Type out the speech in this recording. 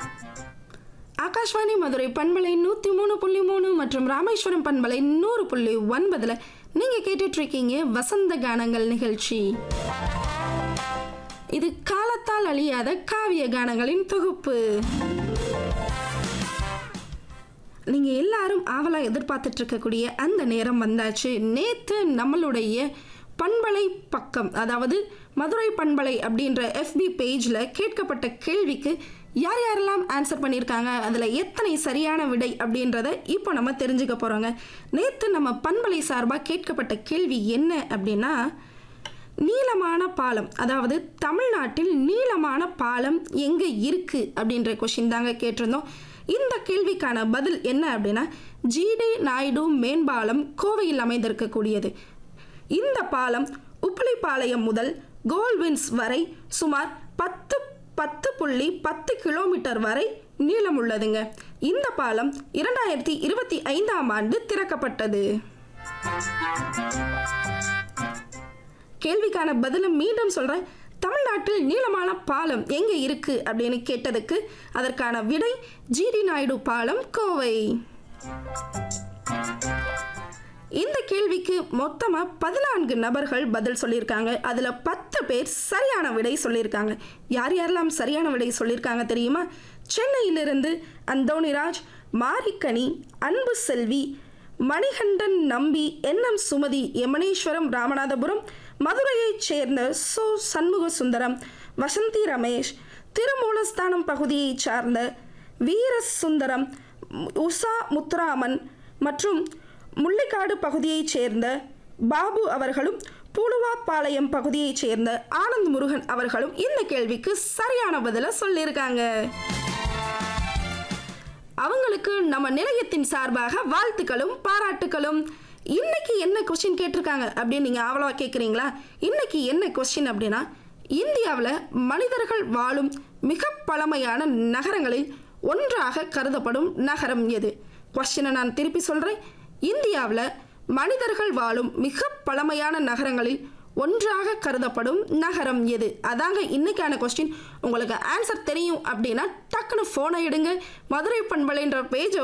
ஆகாஷ்வாணி மதுரை பண்பலை நூற்றி மூணு புள்ளி மூணு மற்றும் ராமேஸ்வரம் பண்பலை நூறு புள்ளி ஒன்பதில் நீங்கள் கேட்டுட்டு இருக்கீங்க வசந்த கானங்கள் நிகழ்ச்சி இது காலத்தால் அழியாத காவிய கானங்களின் தொகுப்பு நீங்க எல்லாரும் ஆவலா எதிர்பார்த்துட்டு இருக்கக்கூடிய அந்த நேரம் வந்தாச்சு நேத்து நம்மளுடைய பண்பலை பக்கம் அதாவது மதுரை பண்பலை அப்படின்ற எஃபி பேஜ்ல கேட்கப்பட்ட கேள்விக்கு யார் யாரெல்லாம் ஆன்சர் பண்ணியிருக்காங்க அதில் எத்தனை சரியான விடை அப்படின்றத இப்போ நம்ம தெரிஞ்சுக்க போகிறோங்க நேற்று நம்ம பண்பலை சார்பாக கேட்கப்பட்ட கேள்வி என்ன அப்படின்னா நீளமான பாலம் அதாவது தமிழ்நாட்டில் நீளமான பாலம் எங்கே இருக்கு அப்படின்ற கொஷின் தாங்க கேட்டிருந்தோம் இந்த கேள்விக்கான பதில் என்ன அப்படின்னா ஜிடி நாயுடு மேம்பாலம் கோவையில் அமைந்திருக்கக்கூடியது இந்த பாலம் உப்பிலிப்பாளையம் முதல் கோல்வின்ஸ் வரை சுமார் பத்து பத்து புள்ளி பத்து கிலோமீட்டர் வரை நீளம் உள்ளதுங்க இந்த பாலம் இரண்டாயிரத்தி இருபத்தி ஐந்தாம் ஆண்டு திறக்கப்பட்டது கேள்விக்கான பதிலை மீண்டும் சொல்கிறேன் தமிழ்நாட்டில் நீளமான பாலம் எங்கே இருக்கு அப்படின்னு கேட்டதுக்கு அதற்கான விடை ஜிடி நாயுடு பாலம் கோவை இந்த கேள்விக்கு மொத்தமாக பதினான்கு நபர்கள் பதில் சொல்லியிருக்காங்க அதில் பத்து பேர் சரியான விடை சொல்லியிருக்காங்க யார் யாரெல்லாம் சரியான விடை சொல்லியிருக்காங்க தெரியுமா சென்னையிலிருந்து அந்தோணிராஜ் மாரிக்கனி அன்பு செல்வி மணிகண்டன் நம்பி என்எம் சுமதி யமனேஸ்வரம் ராமநாதபுரம் மதுரையைச் சேர்ந்த சோ சண்முக சுந்தரம் வசந்தி ரமேஷ் திருமூலஸ்தானம் பகுதியைச் சார்ந்த வீர சுந்தரம் உஷா முத்துராமன் மற்றும் முள்ளிக்காடு பகுதியைச் சேர்ந்த பாபு அவர்களும் பூலுவாப்பாளையம் பகுதியைச் சேர்ந்த ஆனந்த் முருகன் அவர்களும் இந்த கேள்விக்கு சரியான பதிலை சொல்லியிருக்காங்க அவங்களுக்கு நம்ம நிலையத்தின் சார்பாக வாழ்த்துக்களும் பாராட்டுகளும் இன்னைக்கு என்ன கொஸ்டின் கேட்டிருக்காங்க அப்படின்னு நீங்கள் அவ்வளோவா கேட்குறீங்களா இன்னைக்கு என்ன கொஸ்டின் அப்படின்னா இந்தியாவில் மனிதர்கள் வாழும் மிக பழமையான நகரங்களில் ஒன்றாக கருதப்படும் நகரம் எது கொஸ்டினை நான் திருப்பி சொல்கிறேன் இந்தியாவில் மனிதர்கள் வாழும் மிக பழமையான நகரங்களில் ஒன்றாக கருதப்படும் நகரம் எது அதாங்க இன்னைக்கான கொஸ்டின் உங்களுக்கு ஆன்சர் தெரியும் அப்படின்னா டக்குன்னு ஃபோனை எடுங்க மதுரை பண்பலைன்ற பேஜை